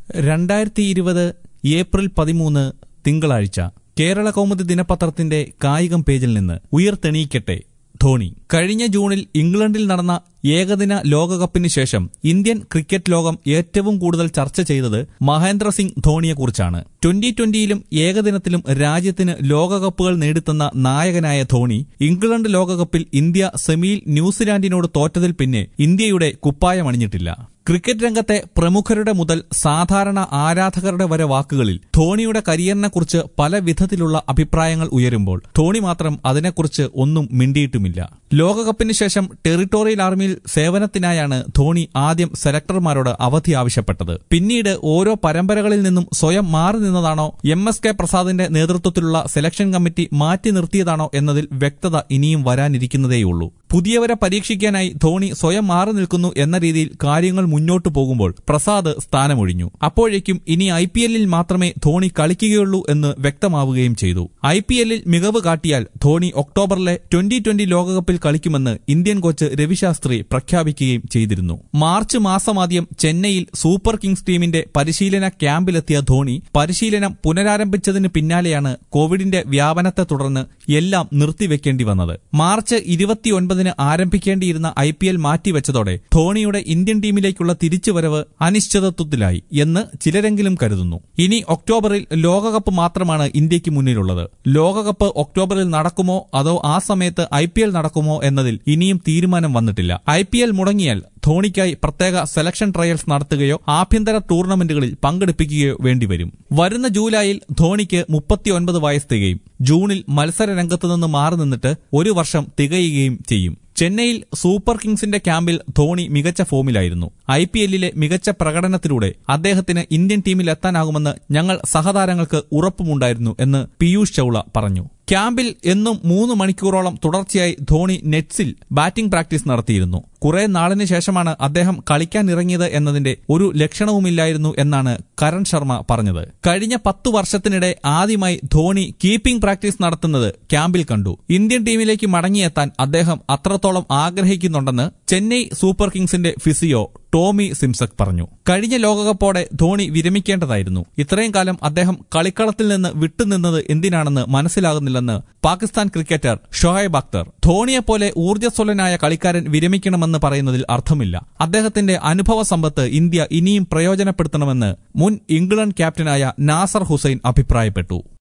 രണ്ടായിരത്തി ഇരുപത് ഏപ്രിൽ പതിമൂന്ന് തിങ്കളാഴ്ച കേരള കൗമുദി ദിനപത്രത്തിന്റെ കായികം പേജിൽ നിന്ന് ഉയർത്തെണീക്കട്ടെ ധോണി കഴിഞ്ഞ ജൂണിൽ ഇംഗ്ലണ്ടിൽ നടന്ന ഏകദിന ലോകകപ്പിന് ശേഷം ഇന്ത്യൻ ക്രിക്കറ്റ് ലോകം ഏറ്റവും കൂടുതൽ ചർച്ച ചെയ്തത് മഹേന്ദ്ര സിംഗ് ധോണിയെക്കുറിച്ചാണ് ട്വന്റി ട്വന്റിയിലും ഏകദിനത്തിലും രാജ്യത്തിന് ലോകകപ്പുകൾ നേടിത്തന്ന നായകനായ ധോണി ഇംഗ്ലണ്ട് ലോകകപ്പിൽ ഇന്ത്യ സെമിയിൽ ന്യൂസിലാൻഡിനോട് തോറ്റതിൽ പിന്നെ ഇന്ത്യയുടെ കുപ്പായമണിഞ്ഞിട്ടില്ല ക്രിക്കറ്റ് രംഗത്തെ പ്രമുഖരുടെ മുതൽ സാധാരണ ആരാധകരുടെ വരെ വാക്കുകളിൽ ധോണിയുടെ കരിയറിനെക്കുറിച്ച് പല വിധത്തിലുള്ള അഭിപ്രായങ്ങൾ ഉയരുമ്പോൾ ധോണി മാത്രം അതിനെക്കുറിച്ച് ഒന്നും മിണ്ടിയിട്ടുമില്ല ലോകകപ്പിന് ശേഷം ടെറിട്ടോറിയൽ ആർമിയിൽ സേവനത്തിനായാണ് ധോണി ആദ്യം സെലക്ടർമാരോട് അവധി ആവശ്യപ്പെട്ടത് പിന്നീട് ഓരോ പരമ്പരകളിൽ നിന്നും സ്വയം മാറി നിന്നതാണോ എം എസ് കെ പ്രസാദിന്റെ നേതൃത്വത്തിലുള്ള സെലക്ഷൻ കമ്മിറ്റി മാറ്റി നിർത്തിയതാണോ എന്നതിൽ വ്യക്തത ഇനിയും വരാനിരിക്കുന്നതേയുള്ളൂ പുതിയവരെ പരീക്ഷിക്കാനായി ധോണി സ്വയം മാറി നിൽക്കുന്നു എന്ന രീതിയിൽ കാര്യങ്ങൾ മുന്നോട്ടു പോകുമ്പോൾ പ്രസാദ് സ്ഥാനമൊഴിഞ്ഞു അപ്പോഴേക്കും ഇനി ഐ പി എല്ലിൽ മാത്രമേ ധോണി കളിക്കുകയുള്ളൂ എന്ന് വ്യക്തമാവുകയും ചെയ്തു ഐ പി എല്ലിൽ മികവ് കാട്ടിയാൽ ധോണി ഒക്ടോബറിലെ ട്വന്റി ട്വന്റി ലോകകപ്പിൽ കളിക്കുമെന്ന് ഇന്ത്യൻ കോച്ച് രവിശാസ്ത്രി പ്രഖ്യാപിക്കുകയും ചെയ്തിരുന്നു മാർച്ച് മാസമാദ്യം ചെന്നൈയിൽ സൂപ്പർ കിങ്സ് ടീമിന്റെ പരിശീലന ക്യാമ്പിലെത്തിയ ധോണി പരിശീലനം പുനരാരംഭിച്ചതിന് പിന്നാലെയാണ് കോവിഡിന്റെ വ്യാപനത്തെ തുടർന്ന് എല്ലാം നിർത്തിവെക്കേണ്ടി വന്നത് മാർച്ച് ഇരുപത്തിയൊൻപതിന് ആരംഭിക്കേണ്ടിയിരുന്ന ഐ പി എൽ മാറ്റിവെച്ചതോടെ ധോണിയുടെ ഇന്ത്യൻ ടീമിലേക്കുള്ള തിരിച്ചുവരവ് അനിശ്ചിതത്വത്തിലായി എന്ന് ചിലരെങ്കിലും കരുതുന്നു ഇനി ഒക്ടോബറിൽ ലോകകപ്പ് മാത്രമാണ് ഇന്ത്യക്ക് മുന്നിലുള്ളത് ലോകകപ്പ് ഒക്ടോബറിൽ നടക്കുമോ അതോ ആ സമയത്ത് ഐ പി എൽ നടക്കുമോ എന്നതിൽ ഇനിയും തീരുമാനം വന്നിട്ടില്ല ഐ പി എൽ മുടങ്ങിയാൽ ധോണിക്കായി പ്രത്യേക സെലക്ഷൻ ട്രയൽസ് നടത്തുകയോ ആഭ്യന്തര ടൂർണമെന്റുകളിൽ പങ്കെടുപ്പിക്കുകയോ വേണ്ടിവരും വരുന്ന ജൂലൈയിൽ ധോണിക്ക് മുപ്പത്തിയൊൻപത് വയസ്സ് തികയും ജൂണിൽ മത്സര രംഗത്തു നിന്ന് മാറി നിന്നിട്ട് ഒരു വർഷം തികയുകയും ചെയ്യും ചെന്നൈയിൽ സൂപ്പർ കിങ്സിന്റെ ക്യാമ്പിൽ ധോണി മികച്ച ഫോമിലായിരുന്നു ഐ പി എല്ലിലെ മികച്ച പ്രകടനത്തിലൂടെ അദ്ദേഹത്തിന് ഇന്ത്യൻ ടീമിൽ എത്താനാകുമെന്ന് ഞങ്ങൾ സഹതാരങ്ങൾക്ക് ഉറപ്പുമുണ്ടായിരുന്നു എന്ന് പീയൂഷ് ചൌള പറഞ്ഞു ക്യാമ്പിൽ എന്നും മൂന്ന് മണിക്കൂറോളം തുടർച്ചയായി ധോണി നെറ്റ്സിൽ ബാറ്റിംഗ് പ്രാക്ടീസ് നടത്തിയിരുന്നു കുറെ നാളിന് ശേഷമാണ് അദ്ദേഹം കളിക്കാൻ ഇറങ്ങിയത് എന്നതിന്റെ ഒരു ലക്ഷണവുമില്ലായിരുന്നു എന്നാണ് കരൺ ശർമ്മ പറഞ്ഞത് കഴിഞ്ഞ പത്തു വർഷത്തിനിടെ ആദ്യമായി ധോണി കീപ്പിംഗ് പ്രാക്ടീസ് നടത്തുന്നത് ക്യാമ്പിൽ കണ്ടു ഇന്ത്യൻ ടീമിലേക്ക് മടങ്ങിയെത്താൻ അദ്ദേഹം അത്രത്തോളം ആഗ്രഹിക്കുന്നുണ്ടെന്ന് ചെന്നൈ സൂപ്പർ കിങ്സിന്റെ ഫിസിയോ ടോമി സിംസക് പറഞ്ഞു കഴിഞ്ഞ ലോകകപ്പോടെ ധോണി വിരമിക്കേണ്ടതായിരുന്നു ഇത്രയും കാലം അദ്ദേഹം കളിക്കളത്തിൽ നിന്ന് വിട്ടുനിന്നത് എന്തിനാണെന്ന് മനസ്സിലാകുന്നില്ലെന്ന് പാകിസ്ഥാൻ ക്രിക്കറ്റർ ഷോയബ് അക്തർ ധോണിയെപ്പോലെ ഊർജ്ജസ്വലനായ കളിക്കാരൻ വിരമിക്കണമെന്ന് പറയുന്നതിൽ അർത്ഥമില്ല അദ്ദേഹത്തിന്റെ അനുഭവ സമ്പത്ത് ഇന്ത്യ ഇനിയും പ്രയോജനപ്പെടുത്തണമെന്ന് മുൻ ഇംഗ്ലണ്ട് ക്യാപ്റ്റനായ നാസർ ഹുസൈൻ അഭിപ്രായപ്പെട്ടു